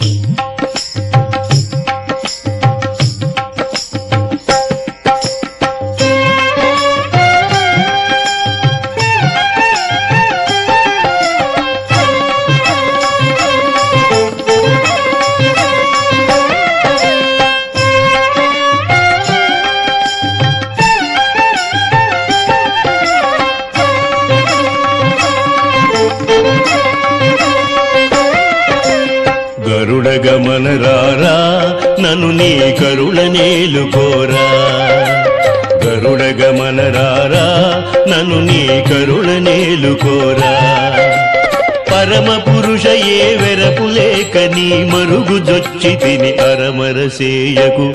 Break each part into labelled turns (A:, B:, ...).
A: గరుడ గమనరారా నన్ను నీ కరుణ నేలుకోరా గరుడ గమనరారా నన్ను నీ కరుణ నేలుకోరా పరమ పురుష ఏ వెరపు లేక నీ మరుగు జొచ్చి తిని అరమరసేయకు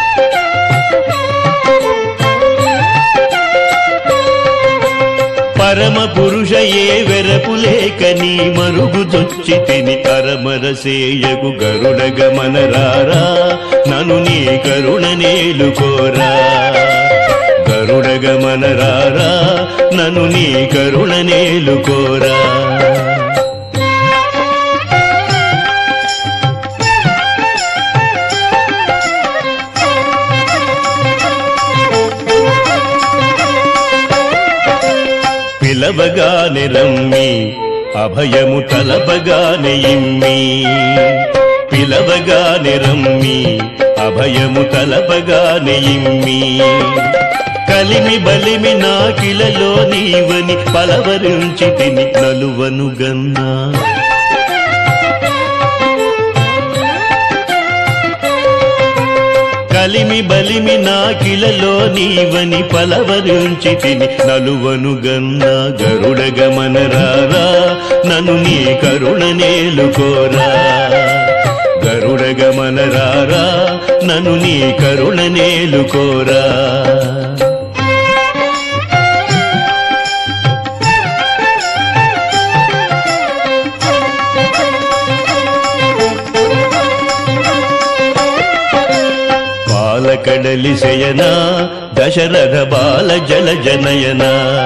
A: పరమ పురుష ఏ వెరపు లేక నీ మరుగు జొచ్చి తిని అరమరసేయగు గరుడ గమనరారా నన్ను నీ కరుణ నేలుకోరా గరుడ గమనరారా నన్ను నీ కరుణ నేలుకోరా పిలవగానే రమ్మి అభయము తలపగానే ఇమ్మి పిలవగానే రమ్మి అభయము తలపగానే ఇమ్మి కలిమి బలిమి నాకిలలో నీవని పలవరించి తిని నలువను గన్నా కలిమి బలిమి నాకిలలో నీవని పలవరించి తిని నలువను గన్న గరుడ గమనరారా నన్ను నీ కరుణ నేలుకోరా గరుడ గమనరారా నన్ను నీ కరుణ నేలుకోరా పాలకడలి శయన దశరథ బాల జల జనయన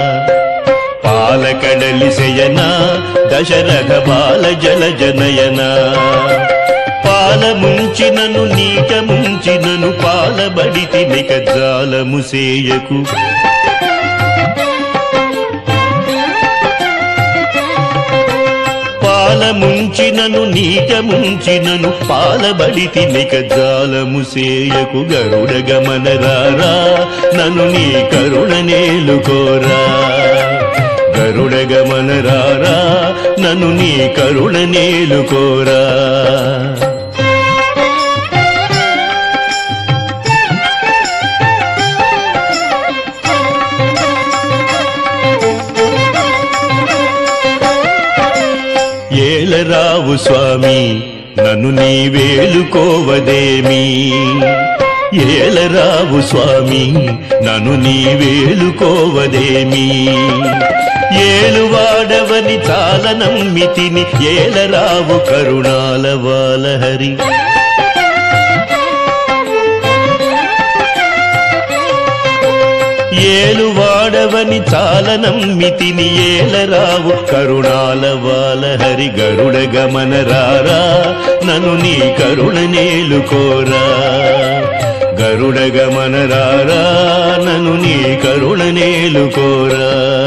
A: పాలకడలి శయన దశరథ బాల జల జనయన పాల ముంచినను నీట ముంచినను పాలబడి తినిక జాలము సేయకు పాల ముంచినను నీట ముంచినను పాలబడి తినిక జాలము సేయకు గరుడ గమనరారా నన్ను నీ కరుణ నేలుకోరా గరుడ గమనరారా నన్ను నీ కరుణ నేలుకోరా ఏలరావు స్వామి నన్ను నీ వేలుకోవదేమి ఏలరావు స్వామి నన్ను నీ వేలుకోవదేమి ఏలువాడవని చాలా నమ్మితిని ఏలరావు కరుణాల వాలహరి ఏలువాడవని చాలా నమ్మితిని ఏలరావు కరుణాల వాల హరి గరుడ గమనరారా నన్ను నీ కరుణ నేలుకోరా గరుడ గమనరారా నన్ను నీ కరుణ నేలుకోరా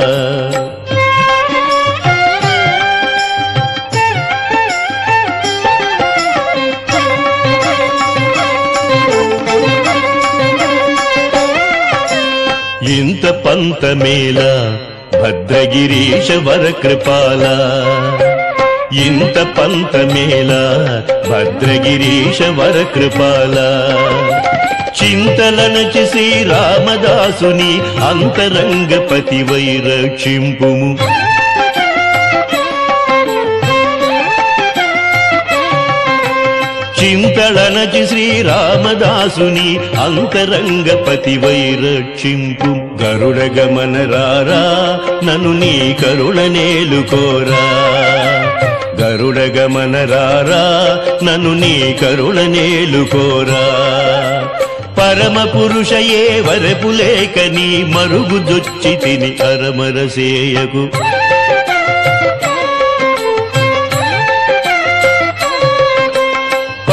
A: ఇంత పంతమేల భద్రగిరీశ వర కృపాల ఇంత పంతమేల భద్రగిరీశ వర కృపాల చింతలనచి శ్రీరామదాసుని అంతరంగపతి వైరక్షింపుము చింతళనచి శ్రీరామదాసుని అంతరంగపతి వైరక్షింపు గరుడ గమనరారా నన్ను నీ కరుణ నేలుకోరా గరుడ గమనరారా నన్ను నీ కరుణ నేలుకోరా పరమ పురుష ఏ వరపు లేక నీ మరుగు జొచ్చి తిని అరమరసేయకు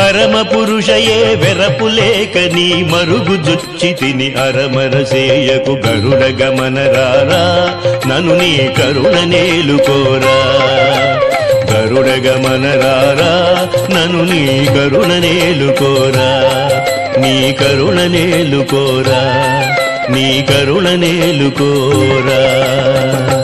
A: పరమ పురుషయే వెరపులేక నీ మరుగు జుచ్చి తిని అరమరసేయకు గరుడ గమనరారా నన్ను నీ కరుణ నేలుకోరా గరుడ గమనరారా నన్ను నీ కరుణ నేలుకోరా నీ కరుణ నేలుకోరా నీ కరుణ నేలుకోరా